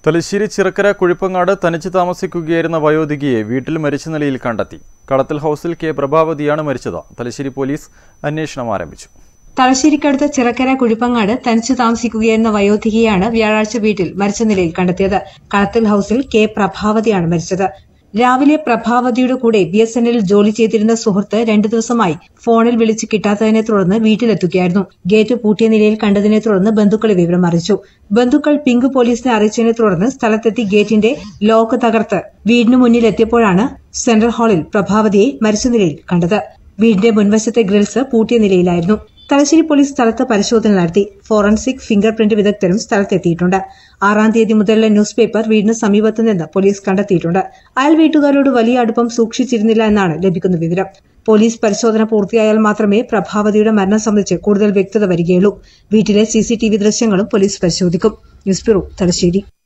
തലശ്ശേരി ചിറക്കര കുഴിപ്പങ്ങാട് തനിച്ച് താമസിക്കുകയായിരുന്ന വയോധികയെ വീട്ടിൽ മരിച്ച നിലയിൽ കണ്ടെത്തി കളത്തിൽ ഹൗസിൽ കെ പ്രഭാവതിയാണ് മരിച്ചത് തലശ്ശേരി പോലീസ് അന്വേഷണം ആരംഭിച്ചു തലശ്ശേരിക്കടുത്ത് ചിറക്കര കുഴിപ്പങ്ങാട് തനിച്ചു താമസിക്കുകയായിരുന്ന വയോധികയാണ് വ്യാഴാഴ്ച വീട്ടിൽ മരിച്ച നിലയിൽ കണ്ടെത്തിയത് കളത്തിൽ ഹൌസിൽ കെ പ്രഭാവതിയാണ് മരിച്ചത് രാവിലെ പ്രഭാവതിയുടെ കൂടെ ബി എസ് എൻ എല്ലിൽ ജോലി ചെയ്തിരുന്ന സുഹൃത്ത് രണ്ടു ദിവസമായി ഫോണിൽ വിളിച്ച് കിട്ടാത്തതിനെ തുടർന്ന് വീട്ടിലെത്തുകയായിരുന്നു ഗേറ്റ് പൂട്ടിയ നിലയിൽ കണ്ടതിനെ തുടർന്ന് ബന്ധുക്കളെ വിവരം അറിയിച്ചു ബന്ധുക്കൾ പിങ്ക് പോലീസിനെ അറിയിച്ചതിനെ തുടർന്ന് സ്ഥലത്തെത്തി ഗേറ്റിന്റെ ലോക്ക് തകർത്ത് വീടിന് മുന്നിൽ എത്തിയപ്പോഴാണ് സെൻട്രൽ ഹാളിൽ പ്രഭാവതിയെ മരിച്ച നിലയിൽ കണ്ടത് വീടിന്റെ മുൻവശത്തെ ഗ്രിൽസ് പൂട്ടിയ നിലയിലായിരുന്നു തലശ്ശേരി പോലീസ് സ്ഥലത്ത് പരിശോധന നടത്തി ഫോറൻസിക് ഫിംഗർ പ്രിന്റ് വിദഗ്ധരും സ്ഥലത്തെത്തിയിട്ടുണ്ട് ആറാം തീയതി മുതലുള്ള ന്യൂസ് പേപ്പർ വീടിന് സമീപത്ത് നിന്ന് പോലീസ് കണ്ടെത്തിയിട്ടുണ്ട് അയൽ വീട്ടുകാരോട് വലിയ അടുപ്പം സൂക്ഷിച്ചിരുന്നില്ല എന്നാണ് ലഭിക്കുന്ന വിവരം പോലീസ് പരിശോധന പൂർത്തിയായാൽ മാത്രമേ പ്രഭാവതിയുടെ മരണം സംബന്ധിച്ച് കൂടുതൽ വ്യക്തത വരികയുള്ളൂ വീട്ടിലെ സിസിടിവി ദൃശ്യങ്ങളും പോലീസ് പരിശോധിക്കും ന്യൂസ് ബ്യൂറോ തലശ്ശേരി